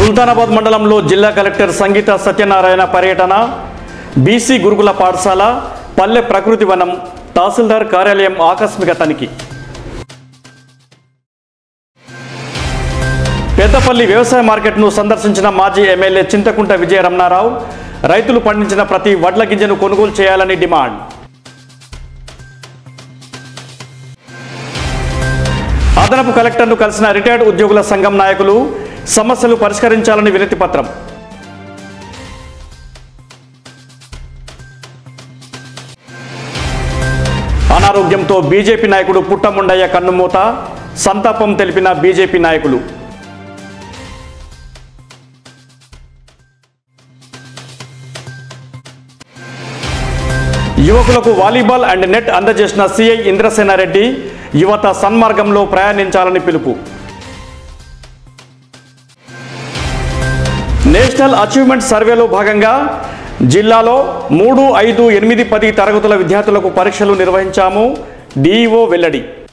సుల్తానాబాద్ మండలంలో జిల్లా కలెక్టర్ సంగీత సత్యనారాయణ పర్యటన బీసీ గురుకుల పాఠశాల పల్లె ప్రకృతి వనం తహసీల్దార్ కార్యాలయం ఆకస్మిక తనిఖీ పెద్దపల్లి వ్యవసాయ మార్కెట్ను సందర్శించిన మాజీ ఎమ్మెల్యే చింతకుంట విజయ రమణారావు రైతులు పండించిన ప్రతి వడ్ల గింజను కొనుగోలు చేయాలని డిమాండ్ అదనపు కలెక్టర్ను కలిసిన రిటైర్డ్ ఉద్యోగుల సంఘం నాయకులు సమస్యలు పరిష్కరించాలని వినతి పత్రం అనారోగ్యంతో బీజేపీ నాయకుడు పుట్టముండయ్య కన్నుమూత సంతాపం తెలిపిన బీజేపీ నాయకులు యువకులకు వాలీబాల్ అండ్ నెట్ అందజేసిన సిఐ ఇంద్రసేనారెడ్డి యువత సన్మార్గంలో ప్రయాణించాలని పిలుపు నేషనల్ అచీవ్మెంట్ సర్వేలో భాగంగా జిల్లాలో మూడు ఐదు ఎనిమిది పది తరగతుల విద్యార్థులకు పరీక్షలు నిర్వహించాము డిఈఓ వెల్లడి